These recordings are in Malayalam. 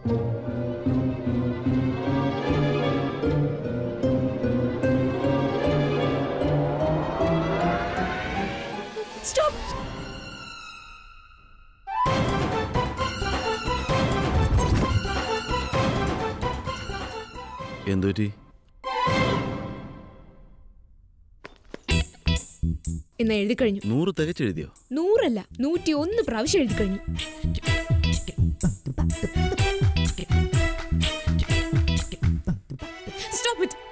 സ്റ്റോപ്പ് എന്തുപറ്റി എന്ന് എഴുതി കഴിഞ്ഞു നൂറ് തികച്ചെഴുതിയോ നൂറല്ല നൂറ്റി ഒന്ന് പ്രാവശ്യം എഴുതി കഴിഞ്ഞു സ്റ്റോപ്പ് ഇറ്റ്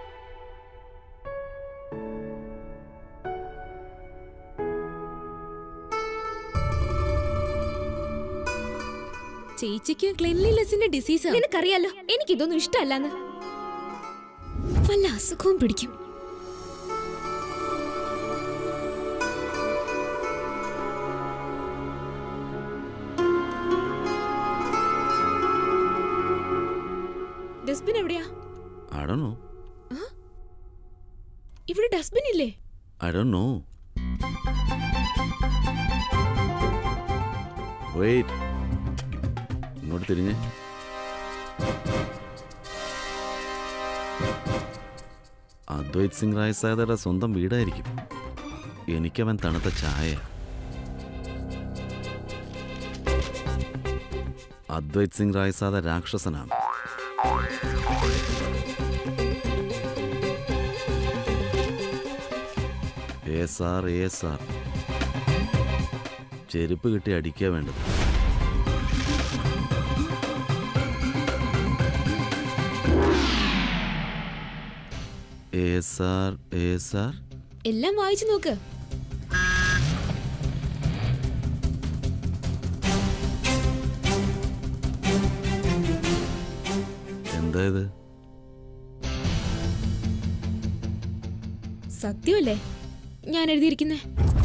ചേച്ചിക്ക് ക്ലെൻലിനെസിന്റെ ഡിസീസ് നിനക്കറിയാലോ എനിക്കിതൊന്നും ഇഷ്ടമല്ലെന്ന് വല്ല അസുഖവും പിടിക്കും ഡസ്റ്റ്ബിൻ എവിടെയാ ഐ ഡോ നോ ഇവിടെ ഡസ്റ്റ്ബിൻ ഇല്ലേ ഐ ഡോ നോ വെയിറ്റ് ഇങ്ങോട്ട് തിരിഞ്ഞ് അദ്വൈത് സിംഗ് റായ് സാദയുടെ സ്വന്തം വീടായിരിക്കും എനിക്കവൻ തണുത്ത ചായ അദ്വൈത് സിംഗ് റായ് സാദ രാക്ഷസനാണ് എ സാർ എ സാർ ചെരുപ്പ് കിട്ടി അടിക്കുക വേണ്ടത് എ സാർ എ സാർ എല്ലാം വായിച്ചു നോക്ക് എന്താ ഇത് സത്യമല്ലേ ഞാൻ എഴുതിയിരിക്കുന്നേ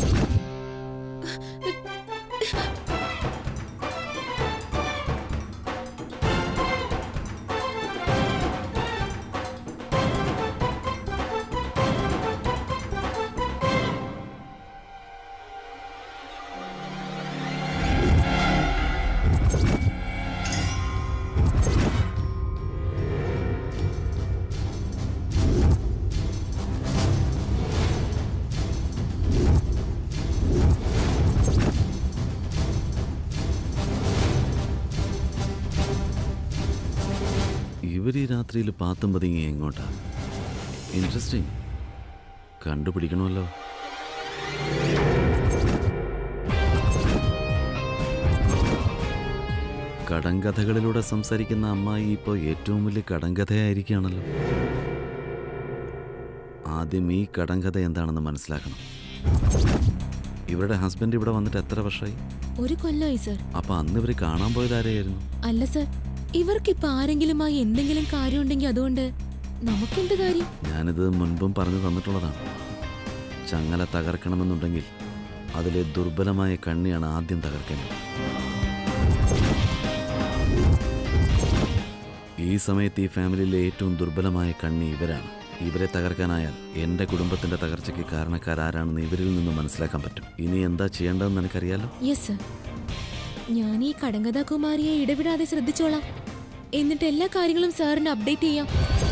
ഇവർ ഈ രാത്രിയിൽ പാത്തും പതുങ്ങി എങ്ങോട്ടാ ഇൻട്രസ്റ്റിംഗ് കണ്ടുപിടിക്കണമല്ലോ കടങ്കഥകളിലൂടെ സംസാരിക്കുന്ന അമ്മായി ഇപ്പോൾ ഏറ്റവും വലിയ കടങ്കഥയായിരിക്കുകയാണല്ലോ ആദ്യം ഈ കടങ്കഥ എന്താണെന്ന് മനസ്സിലാക്കണം ഇവരുടെ ഹസ്ബൻഡ് ഇവിടെ വന്നിട്ട് എത്ര വർഷമായി ഒരു കൊല്ലമായി സർ അപ്പൊ അന്ന് ഇവർ കാണാൻ പോയത് ആരെയായിരുന്നു അല്ല സർ ഇവർക്കിപ്പോ ആരെങ്കിലുമായി എന്തെങ്കിലും കാര്യമുണ്ടെങ്കിൽ അതുകൊണ്ട് നമുക്കെന്ത് കാര്യം ഞാനിത് മുൻപും പറഞ്ഞു തന്നിട്ടുള്ളതാണ് ചങ്ങല തകർക്കണമെന്നുണ്ടെങ്കിൽ അതിലെ ദുർബലമായ കണ്ണിയാണ് ആദ്യം തകർക്കേണ്ടത് ഈ സമയത്ത് ഈ ഫാമിലിയിലെ ഏറ്റവും ദുർബലമായ കണ്ണി ഇവരാണ് ഇവരെ തകർക്കാനായാൽ എൻ്റെ കുടുംബത്തിൻ്റെ തകർച്ചയ്ക്ക് കാരണക്കാരാരാണെന്ന് ഇവരിൽ നിന്ന് മനസ്സിലാക്കാൻ പറ്റും ഇനി എന്താ ചെയ്യേണ്ടതെന്ന് എനിക്കറിയാലോ യെസ് സർ ഞാൻ ഈ കടങ്കഥാകുമാരിയെ ഇടപെടാതെ ശ്രദ്ധിച്ചോളാം എന്നിട്ട് എല്ലാ കാര്യങ്ങളും സാറിന് അപ്ഡേറ്റ് ചെയ്യാം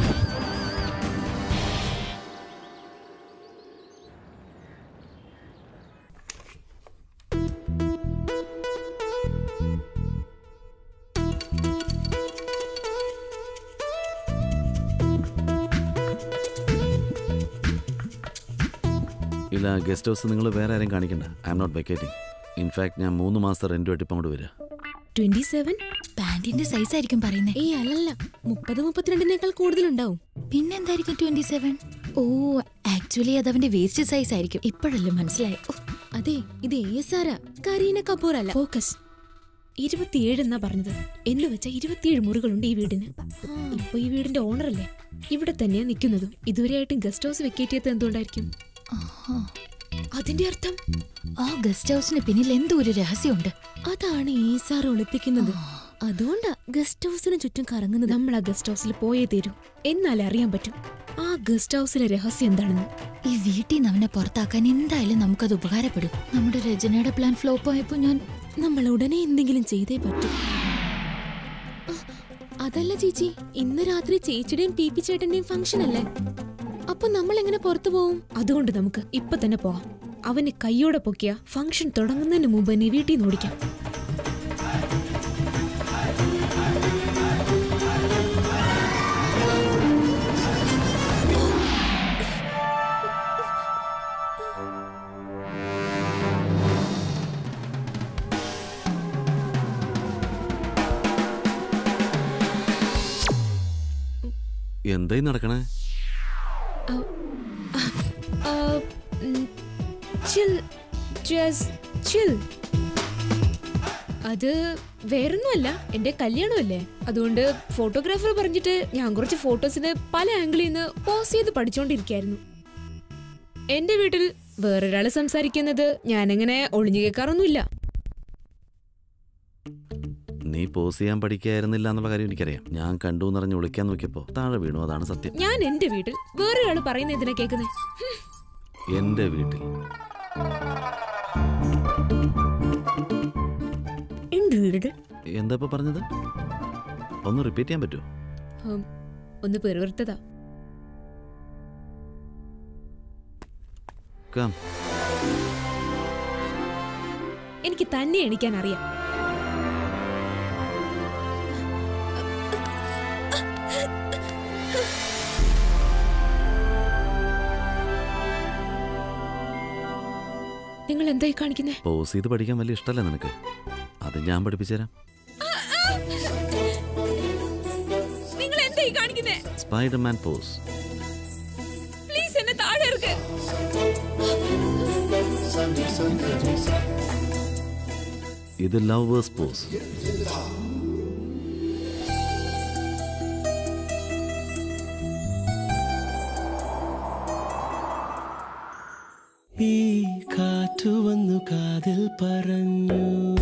ഇല്ല ഗസ്റ്റ് ഹൗസ് നിങ്ങൾ വേറെ ആരെയും കാണിക്കണ്ട I'm not vacating in fact ഞാൻ മൂന്ന് മാസം റെൻറ്റുമായിട്ട് ഇപ്പം അങ്ങോട്ട് വരിക ട്വന്റി സെവൻ പാന്റിന്റെ സൈസ് ആയിരിക്കും പറയുന്നേ ഏയ് അല്ലല്ല മുപ്പത് മുപ്പത്തിരണ്ടിനേക്കാൾ കൂടുതലുണ്ടാവും പിന്നെന്തായിരിക്കും ട്വന്റി സെവൻ ഓ ആക്ച്വലി അത് അവന്റെ വേസ്റ്റ് സൈസ് ആയിരിക്കും ഇപ്പോഴല്ലേ മനസ്സിലായി ഓ, അതെ ഇത് എ എസ് ആരാ കരീന കപൂർ അല്ല ഫോക്കസ് ഇരുപത്തിയേഴ് എന്നാ പറഞ്ഞത് എന്ന് വെച്ചാൽ ഇരുപത്തിയേഴ് മുറികളുണ്ട് ഈ വീടിന് ഇപ്പൊ ഈ വീടിന്റെ ഓണർ അല്ലേ ഇവിടെ തന്നെയാ നിൽക്കുന്നതും ഇതുവരെയായിട്ടും ഗസ്റ്റ് ഹൗസ് വെക്കേറ്റ് ചെയ്തത് എന്തുകൊണ്ടായിരിക്കും ആഹാ. അതിന്റെ അർത്ഥം ആ ഗസ്റ്റ് ഹൗസിന് പിന്നിൽ എന്തോ ഒരു രഹസ്യമുണ്ട് അതാണ് ഈ സാർ ഒളിപ്പിക്കുന്നത് അതുകൊണ്ടാ ഗസ്റ്റ് ഹൗസിന് ചുറ്റും കറങ്ങുന്നത് നമ്മൾ ആ ഗസ്റ്റ് ഹൗസിൽ പോയേ തീരൂ എന്നാലേ അറിയാൻ പറ്റും ആ ഗസ്റ്റ് ഹൗസിലെ രഹസ്യം എന്താണെന്ന് ഈ വീട്ടിൽ നിന്ന് അവനെ പുറത്താക്കാൻ എന്തായാലും നമുക്കത് ഉപകാരപ്പെടും നമ്മുടെ രചനയുടെ പ്ലാൻ ഫ്ലോപ്പ് ആയപ്പോ ഞാൻ നമ്മൾ ഉടനെ എന്തെങ്കിലും ചെയ്തേ പറ്റൂ അതല്ല ചേച്ചി ഇന്ന് രാത്രി ചേച്ചിയുടെയും പി പി ചേട്ടന്റെയും ഫംഗ്ഷൻ അല്ലേ അപ്പൊ നമ്മൾ എങ്ങനെ പുറത്തു പോവും അതുകൊണ്ട് നമുക്ക് ഇപ്പൊ തന്നെ പോവാം അവന് കൈയോടെ പൊക്കിയ ഫംഗ്ഷൻ തുടങ്ങുന്നതിന് മുമ്പ് നീ വീട്ടിൽ നിന്ന് ഓടിക്കാം എന്തായി നടക്കണേ ചിൽ ജസ്റ്റ് ചിൽ അത് വേറൊന്നുമല്ല എന്റെ കല്യാണമല്ലേ അതുകൊണ്ട് ഫോട്ടോഗ്രാഫർ പറഞ്ഞിട്ട് ഞാൻ കുറച്ച് ഫോട്ടോസിന് പല ആംഗിളിൽ നിന്ന് പോസ് ചെയ്ത് പഠിച്ചുകൊണ്ടിരിക്കുകയായിരുന്നു എന്റെ വീട്ടിൽ വേറൊരാള് സംസാരിക്കുന്നത് ഞാനങ്ങനെ ഒളിഞ്ഞു കേൾക്കാറൊന്നുമില്ല നീ പോസ് ചെയ്യാൻ പഠിക്കായിരുന്നില്ല എന്നുള്ള കാര്യം എനിക്കറിയാം ഞാൻ കണ്ടു എന്നറിഞ്ഞ് വിളിക്കാൻ നോക്കിയപ്പോ താഴെ വീണു അതാണ് സത്യം ഞാൻ എന്റെ വീട്ടിൽ വേറൊരാള് പറയുന്ന എന്തിനാ കേൾക്കുന്നേ എന്റെ വീട്ടിൽ എന്റെ വീട് എന്താ ഇപ്പൊ പറഞ്ഞത് ഒന്ന് റിപ്പീറ്റ് ചെയ്യാൻ പറ്റുമോ ഉം, ഒന്ന് പെരുവർത്തതാ കം എനിക്ക് തന്നെ എണിക്കാൻ അറിയാം നിങ്ങൾ എന്തായി കാണിക്കുന്നേ പോസ് ചെയ്ത് പഠിക്കാൻ വലിയ ഇഷ്ടമല്ലേ നിനക്ക് അത് ഞാൻ പഠിപ്പിച്ചുതരാം നിങ്ങൾ എന്തായി കാണിക്കുന്നേ സ്പൈഡർമാൻ പോസ് പ്ലീസ് എന്നെ താഴെ ഇറക്ക് ഇത് ലവേഴ്സ് പോസ് ഈ കാറ്റു വന്നു കാതിൽ പറഞ്ഞു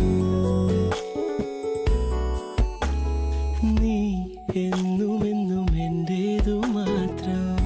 നീ എന്നും എന്നും എന്റേതു മാത്രം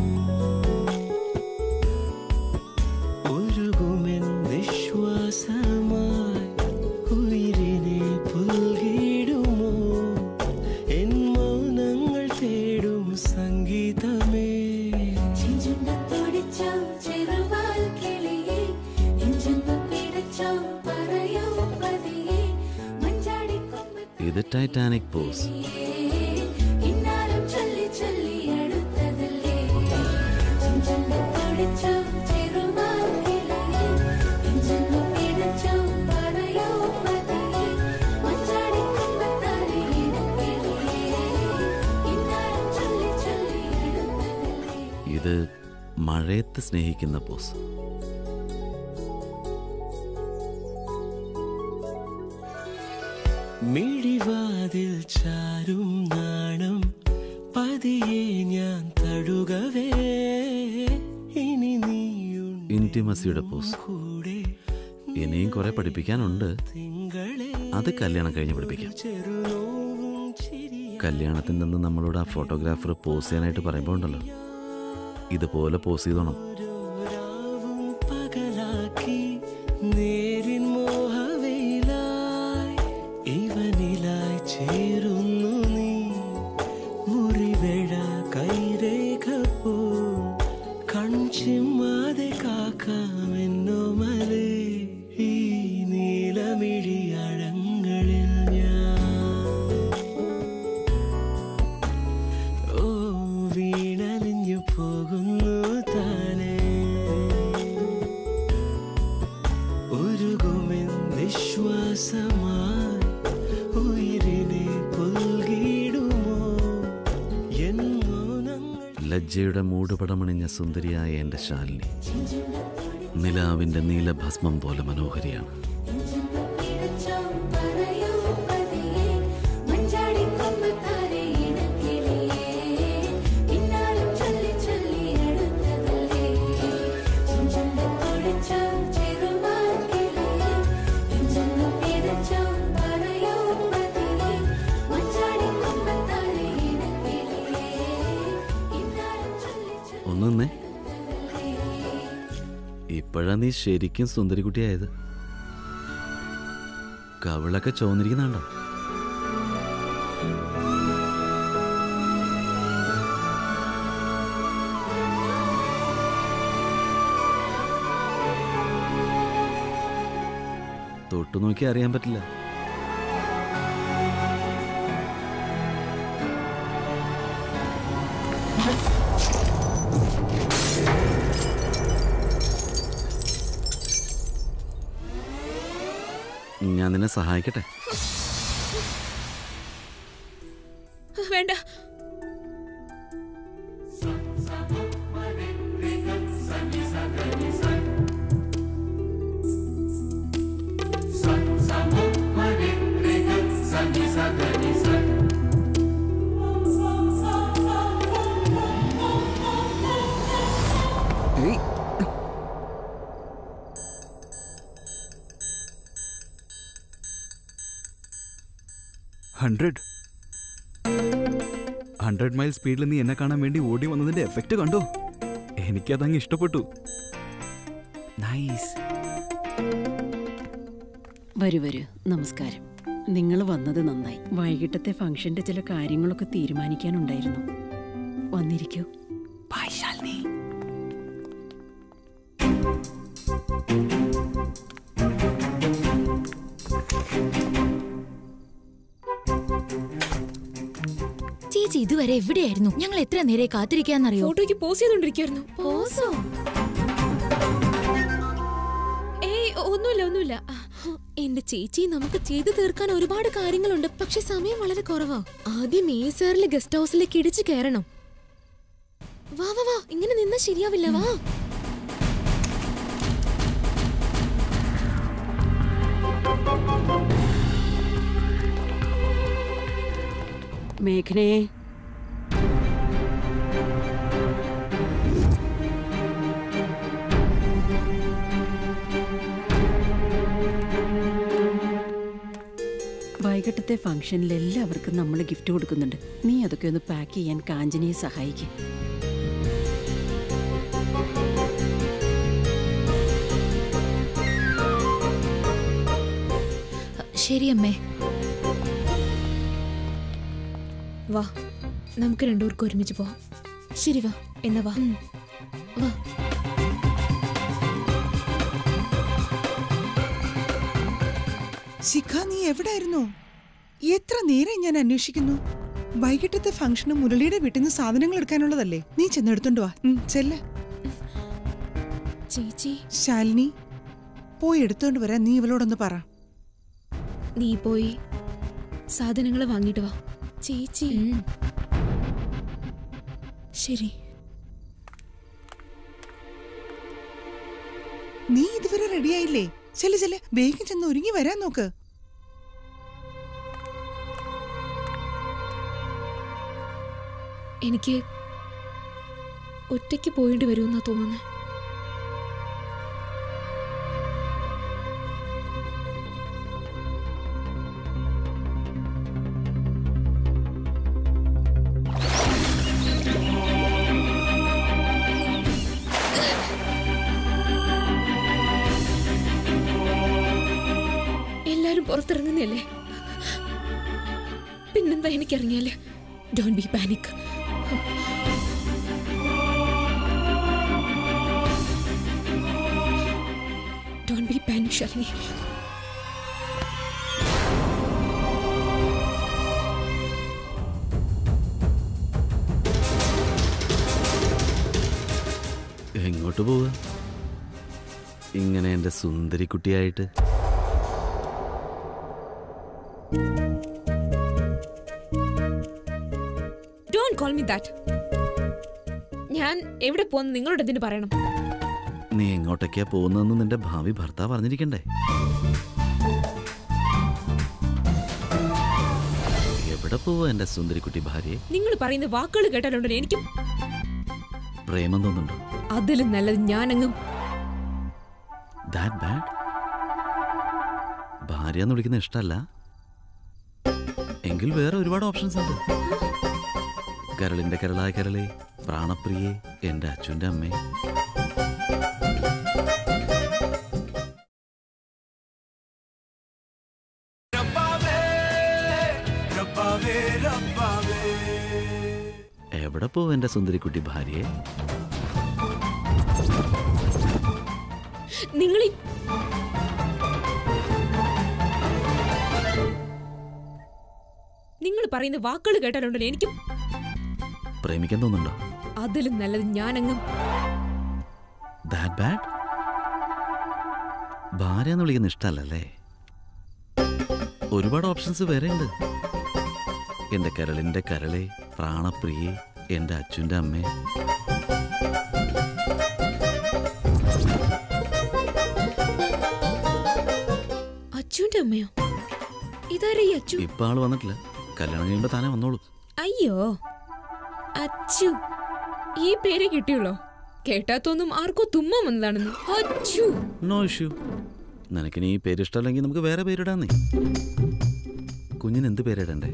ഒഴുകുമെൻ വിശ്വാസമായി ഉയിരിനെ പുൽകിടുമോ എൻ മൗനങ്ങൾ തേടും സംഗീതമേ ചെഞ്ചുണ്ടത്തോടിച്ചോ ചെറുവാൽ കിളിയേ നെഞ്ചൊന്നു പിടച്ചോ പറയൂ പതിയേ മഞ്ചാടിക്കൊമ്പത്തേ ഇത് ടൈറ്റാനിക് പോസ് ഇന്നാലും ചൊല്ലി ചൊല്ലി അടുത്തതല്ലേ ചെഞ്ചുണ്ടത്തോടിച്ചോ ചെറുവാൽ കിളിയേ നെഞ്ചൊന്നു പിടച്ചോ പറയൂ പതിയേ മഞ്ചാടിക്കൊമ്പത്താരെ ഇടക്കിളിയേ ഇന്നാലും ചൊല്ലി ചൊല്ലി അടുത്തതല്ലേ ഇത് മഴയത്ത് സ്നേഹിക്കുന്ന പോസ് മിഴിവാതിൽ ചാരും നാണം പതിയെ ഞാൻ തടുകവേ ഇനി നീയുണ്ട് ഇന്റിമസിയുടെ പോസ് കൂടെ ഇനിയും കുറെ പഠിപ്പിക്കാനുണ്ട് തിങ്കളെ അത് കല്യാണം കഴിഞ്ഞ് പഠിപ്പിക്കാം ചെറുനോവും ചിരി കല്യാണത്തിൻ്റെ അന്ന് നമ്മളോട് ആ ഫോട്ടോഗ്രാഫർ പോസ് ചെയ്യാനായിട്ട് പറയുമ്പോൾ ഉണ്ടല്ലോ ഇതുപോലെ പോസ് ചെയ്തോണം രാവും പകലാക്കി നേരിൻ മോഹവയിലായി ഇവനിലായി ചേരുന്നു നീ മുറിവേഴ കൈരേഖ പോ കൺചിമ്മാതെ കാക്കാമെന്നോ മലേ ഈ നീലമിഴി അഴങ്ങളിൽ ഞാൻ ഓ വീണലിഞ്ഞു പോകുന്നു താനേ ഉരുകുമെൻ വിശ്വാസമായി ഉയിരിനെ പുൽകിടുമോ എൻ മൗനങ്ങൾ ലജ്ജയുടെ മൂടുപടമണിഞ്ഞ സുന്ദരിയായ എൻ്റെ ശാലിനി നിലാവിൻ്റെ നീലഭസ്മം പോലെ മനോഹരിയാണ് നെഞ്ചൊന്നു പിടച്ചോ പറയൂ പതിയേ മഞ്ചാടിക്കൊമ്പത്താരെ ഇടക്കിളിയേ ഇന്നാലും ചൊല്ലി ചൊല്ലി അടുത്തതല്ലേ ചെഞ്ചുണ്ടത്തോടിച്ചോ ചെറുവാൽ കിളിയേ നെഞ്ചൊന്നു പിടച്ചോ പറയൂ പതിയേ മഞ്ചാടിക്കൊമ്പത്താരെ ഇടക്കിളിയേ ഇന്നാലും ചൊല്ലി ചൊല്ലി ഒന്ന് നിന്നേ ഇപ്പോഴാ നീ ശരിക്കും സുന്ദരിക്കുട്ടിയായത് കവിളൊക്കെ ചോന്നിരിക്കുന്നുണ്ടോ തൊട്ടു നോക്കി അറിയാൻ പറ്റില്ല ഞാൻ നിന്നെ സഹായിക്കട്ടെ വേണ്ട ഹൺഡ്രഡ് ഹൺഡ്രഡ് മൈൽ സ്പീഡിൽ നീ എന്നെ കാണാൻ വേണ്ടി ഓടി വന്നതിന്റെ എഫക്റ്റ് കണ്ടോ എനിക്കതങ്ങ് ഇഷ്ടപ്പെട്ടു നൈസ് വരൂ വരൂ നമസ്കാരം നിങ്ങൾ വന്നത് നന്നായി വൈകിട്ടത്തെ ഫംഗ്ഷന്റെ ചില കാര്യങ്ങളൊക്കെ തീരുമാനിക്കാനുണ്ടായിരുന്നു വന്നിരിക്കൂ ബൈ ശാലിനി ചേച്ചി ഇതുവരെ എവിടെയായിരുന്നു ഞങ്ങൾ എത്ര നേരെ കാത്തിരിക്കാന്നറിയോ ഫോട്ടോയ്ക്ക് പോസ് ചെയ്തോണ്ടിരിക്കായിരുന്നു പോസോ ഏയ് ഒന്നുമില്ല ഒന്നുമില്ല ആ, എന്റെ ചേച്ചി നമുക്ക് ചെയ്തു തീർക്കാൻ ഒരുപാട് കാര്യങ്ങളുണ്ട് പക്ഷെ സമയം വളരെ കുറവാ ആദ്യം ഈ സാറിലെ ഗസ്റ്റ് ഹൗസിലേക്ക് ഇടിച്ചു കയറണം വാ വാ വാ ഇങ്ങനെ നിന്നാ ശരിയാവില്ല വാ മേഘനയെ വൈകിട്ടത്തെ ഫംഗ്ഷനിൽ എല്ലാവർക്കും നമ്മൾ ഗിഫ്റ്റ് കൊടുക്കുന്നുണ്ട് നീ അതൊക്കെ ഒന്ന് പാക്ക് ചെയ്യാൻ കാഞ്ചനയെ സഹായിക്കും ശരി അമ്മേ വാ നമുക്ക് രണ്ടുപേർക്കും ഒരുമിച്ച് പോവാം ശരി വാ എന്നാ വാ വാ ശിഖ നീ എവിടായിരുന്നു എത്ര നേരം ഞാൻ അന്വേഷിക്കുന്നു വൈകിട്ടത്തെ ഫംഗ്ഷന് മുരളിയുടെ വീട്ടിൽ നിന്ന് സാധനങ്ങൾ എടുക്കാനുള്ളതല്ലേ നീ ചെന്നെടുത്തോണ്ട് വാ ഉം, ചെല്ല് ചേച്ചി ശാലിനി പോയി എടുത്തോണ്ട് വരാൻ നീ ഇവളോടൊന്ന് പറ നീ പോയി സാധനങ്ങൾ വാങ്ങിട്ട് വാ ചേച്ചി ശരി നീ ഇതുവരെ റെഡിയായില്ലേ ചെല്ല് ചെല്ല് വേഗം ചെന്ന് ഒരുങ്ങി വരാൻ നോക്ക് എനിക്ക് ഒറ്റയ്ക്ക് പോയിട്ട് വരുമെന്നാ തോന്നുന്നത് എല്ലാരും പുറത്തിറങ്ങുന്നല്ലേ പിന്നെന്താ എനിക്കറിഞ്ഞാല് don't be panic don't be panic Shalini എങ്ങോട്ട് പോവുക ഇങ്ങനെ എൻ്റെ സുന്ദരി കുട്ടിയായിട്ട് ഡോൺ കോൾ മീ ദാറ്റ് ഞാൻ എവിടെ പോകുന്നു നിങ്ങളോട് എന്തിനു പറയണം നീ എങ്ങോട്ടൊക്കെയാ പോകുന്നതെന്ന് നിന്റെ ഭാവി ഭർത്താവ് അറിഞ്ഞിരിക്കണ്ടേ എവിടെ പോവാ എൻ്റെ സുന്ദരിക്കുട്ടി ഭാര്യയെ നിങ്ങൾ പറയുന്ന വാക്കുകൾ കേട്ടാലുണ്ടല്ലോ എനിക്കും പ്രേമം തോന്നുന്നുണ്ടോ അതിലും നല്ലത് ഞാനങ്ങും ദാറ്റ് ബാഡ് ഭാര്യ എന്ന് വിളിക്കുന്ന ഇഷ്ടമല്ല എങ്കിൽ വേറെ ഒരുപാട് ഓപ്ഷൻസ് ഉണ്ട് കരളിന്റെ കരളായ കരളെ പ്രാണപ്രിയെ എൻ്റെ അച്ഛൻ്റെ അമ്മേ എവിടെ പോവും എൻ്റെ സുന്ദരിക്കുട്ടി ഭാര്യയെ നിങ്ങൾ ഈ- പറയുന്ന വാക്കുകൾ കേട്ടാലുണ്ടല്ലോ എനിക്കും പ്രേമിക്കാൻ തോന്നുന്നുണ്ടോ അതിലും നല്ലത് ഞാനങ്ങും ദാറ്റ് ബാഡ് ഭാര്യ എന്ന് വിളിക്കുന്ന ഇഷ്ടമല്ലല്ലേ ഒരുപാട് ഓപ്ഷൻസ് വേറെ ഉണ്ട് എന്റെ കരളിന്റെ കരളെ പ്രാണപ്രിയെ എന്റെ അച്ഛൻ്റെ അമ്മേ അച്ചുവിന്റെ അമ്മയോ ഇതാരാ ഈ അച്ചു ഇപ്പൊ ആള് വന്നിട്ടില്ല കല്യാണം കഴിയുമ്പോ താനേ വന്നോളൂ അയ്യോ അച്ചു ഈ പേര് കിട്ടിയുള്ളോ കേട്ടാത്തൊന്നും ആർക്കോ തുമ്മ വന്നതാണെന്ന് അച്ചു നോ ഇഷ്യൂ നിനക്കിനി ഈ പേര് ഇഷ്ടമല്ലെങ്കിൽ നമുക്ക് വേറെ പേരിടാന്നേ കുഞ്ഞിന് എന്ത് പേരിടണ്ടേ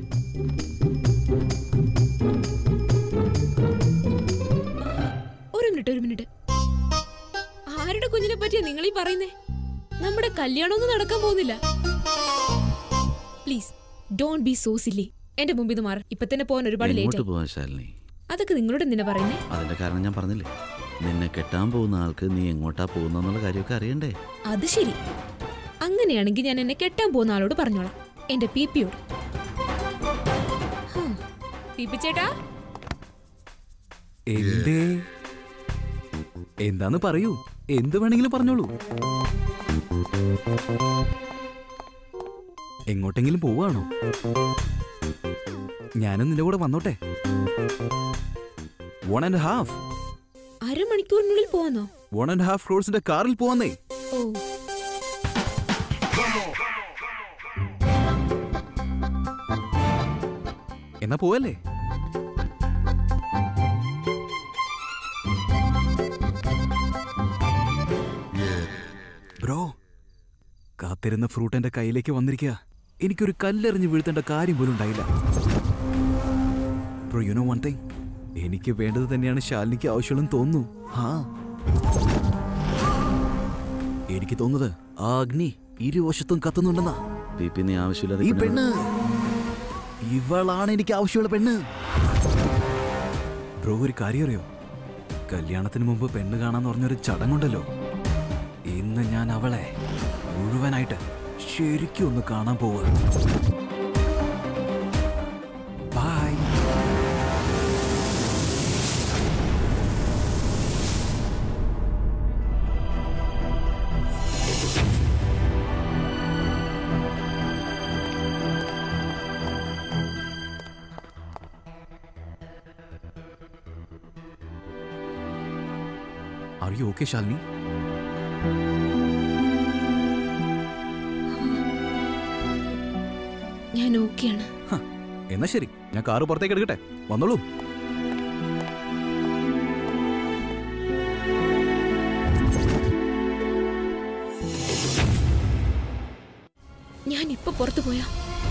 ഒരു മിനിറ്റ് ഒരു മിനിറ്റ് ആരുടെ കുഞ്ഞിനെ പറ്റിയാ നിങ്ങൾ ഈ പറയുന്നേ നമ്മുടെ കല്യാണമൊന്നും നടക്കാൻ പോകുന്നില്ല please don't be so silly എന്റെ മുമ്പിൽ നിന്ന് മാറി ഇപ്പൊ തന്നെ പോകാൻ ഒരുപാട് ലേറ്റ് എങ്ങോട്ട് ആയി പോവാൻ ശാലിനി അതൊക്കെ നിങ്ങളോട് എന്തിനാ പറയുന്നേ അതിന്റെ കാരണം ഞാൻ പറഞ്ഞില്ലേ നിന്നെ കെട്ടാൻ പോകുന്ന ആൾക്ക് നീ എങ്ങോട്ടാ പോകുന്നുള്ള കാര്യമൊക്കെ അറിയണ്ടേ അത് ശരി അങ്ങനെയാണെങ്കിൽ ഞാൻ എന്നെ കെട്ടാൻ പോകുന്ന ആളോട് പറഞ്ഞോളാം എന്റെ പി പിയോട് പി പി ചേട്ടാ എന്തേ എന്താന്ന് പറയൂ എന്ത് വേണമെങ്കിലും പറഞ്ഞോളൂ എങ്ങോട്ടെങ്കിലും പോവാണോ ഞാനും നിന്റെ കൂടെ വന്നോട്ടെ വൺ ആൻഡ് ഹാഫ് അരമണിക്കൂറിനുള്ളിൽ പോവാന്നോ വൺ ആൻഡ് ഹാഫ് ക്രോഡ്സിന്റെ കാറിൽ പോവാന്നേ ഓ എന്നാ പോവല്ലേ ബ്രോ കാത്തിരുന്ന ഫ്രൂട്ട് എന്റെ കയ്യിലേക്ക് വന്നിരിക്കുക എനിക്കൊരു കല്ലെറിഞ്ഞ് വീഴ്ത്തേണ്ട കാര്യം പോലും ഉണ്ടായില്ല bro you know one thing എനിക്ക് വേണ്ടത് തന്നെയാണ് ശാലിനിക്ക് ആവശ്യമുള്ളെന്ന് തോന്നുന്നു ഹാ എനിക്ക് തോന്നുന്നത് ആ അഗ്നി ഇരുവശത്തും കത്തുന്നുണ്ടെന്നാ പി പി നീ ആവശ്യമില്ലാതെ ഈ പിന്നെ- പെണ്ണ് ഇവളാണ് എനിക്ക് ആവശ്യമുള്ള പെണ്ണ് ബ്രോ ഒരു കാര്യം അറിയോ കല്യാണത്തിന് മുമ്പ് പെണ്ണ് കാണാന്ന് പറഞ്ഞൊരു ചടങ്ങുണ്ടല്ലോ ഇന്ന് ഞാൻ അവളെ മുഴുവനായിട്ട് ശരിക്കും ഒന്ന് കാണാൻ പോവുക bye are you okay Shalini ഞാൻ ഓക്കെയാണ് ഹ, എന്നാ ശരി ഞാൻ കാറ് പുറത്തേക്ക് എടുക്കട്ടെ വന്നോളൂ ഞാൻ ഇപ്പൊ പുറത്തു പോയാ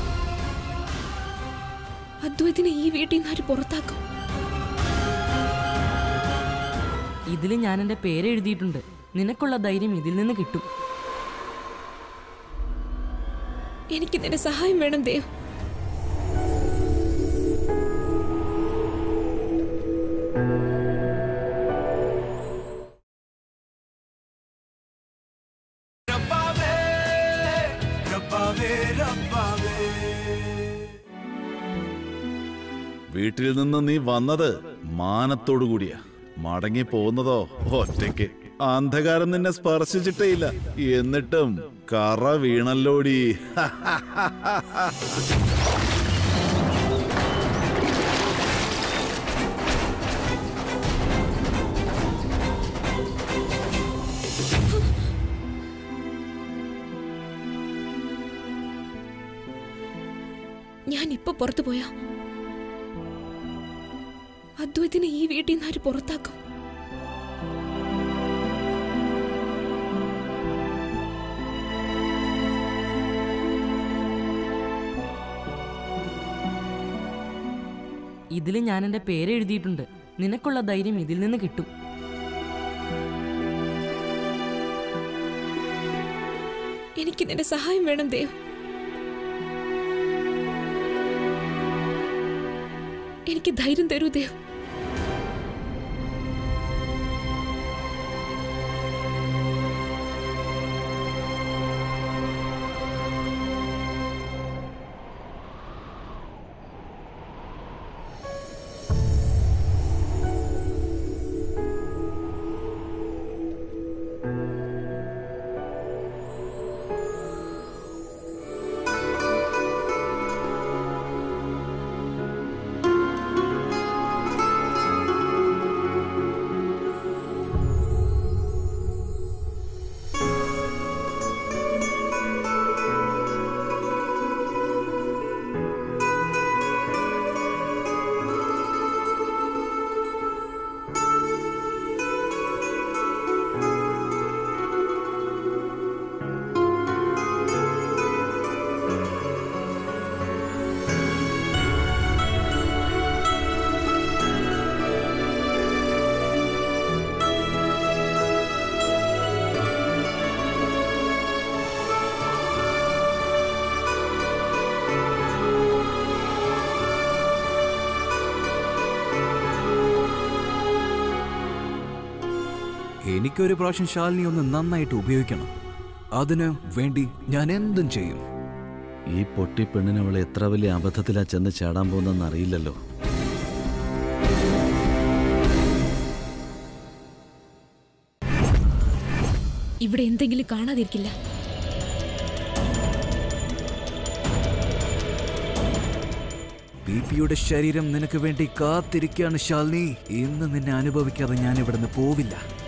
അദ്വൈതിനെ ഈ വീട്ടിൽ നിന്ന് ആര് പുറത്താക്കും ഇതിൽ ഞാൻ എൻ്റെ പേര് എഴുതിയിട്ടുണ്ട് നിനക്കുള്ള ധൈര്യം ഇതിൽ നിന്ന് കിട്ടും എനിക്ക് നിന്റെ സഹായം വേണം ദേവ് വീട്ടിൽ നിന്ന് നീ വന്നത് മാനത്തോടു കൂടിയാ മടങ്ങി പോകുന്നതോ ഒറ്റയ്ക്ക് അന്ധകാരം നിന്നെ സ്പർശിച്ചിട്ടേ ഇല്ല എന്നിട്ടും കറ വീണല്ലോടി ഞാൻ ഇപ്പൊ പുറത്തു പോയാ അദ്വൈതിനെ ഈ വീട്ടിൽ നിന്ന് ആര് പുറത്താക്കും ഇതിൽ ഞാൻ എൻ്റെ പേര് എഴുതിയിട്ടുണ്ട് നിനക്കുള്ള ധൈര്യം ഇതിൽ നിന്ന് കിട്ടും എനിക്ക് നിന്റെ സഹായം വേണം ദേവ് എനിക്ക് ധൈര്യം തരൂ ദേവ് എനിക്കൊരു പ്രാവശ്യം ശാലിനി ഒന്ന് നന്നായിട്ട് ഉപയോഗിക്കണം അതിന് വേണ്ടി ഞാൻ എന്തും ചെയ്യും ഈ പൊട്ടി പെണ്ണിന് അവളെ എത്ര വലിയ അബദ്ധത്തിലാ ചെന്ന് ചാടാൻ പോകുന്നതെന്ന് അറിയില്ലല്ലോ ഇവിടെ എന്തെങ്കിലും കാണാതിരിക്കില്ല ബി പിയുടെ ശരീരം നിനക്ക് വേണ്ടി കാത്തിരിക്കുകയാണ് ശാലിനി ഇന്ന് നിന്നെ അനുഭവിക്കാതെ ഞാൻ ഇവിടുന്ന് പോവില്ല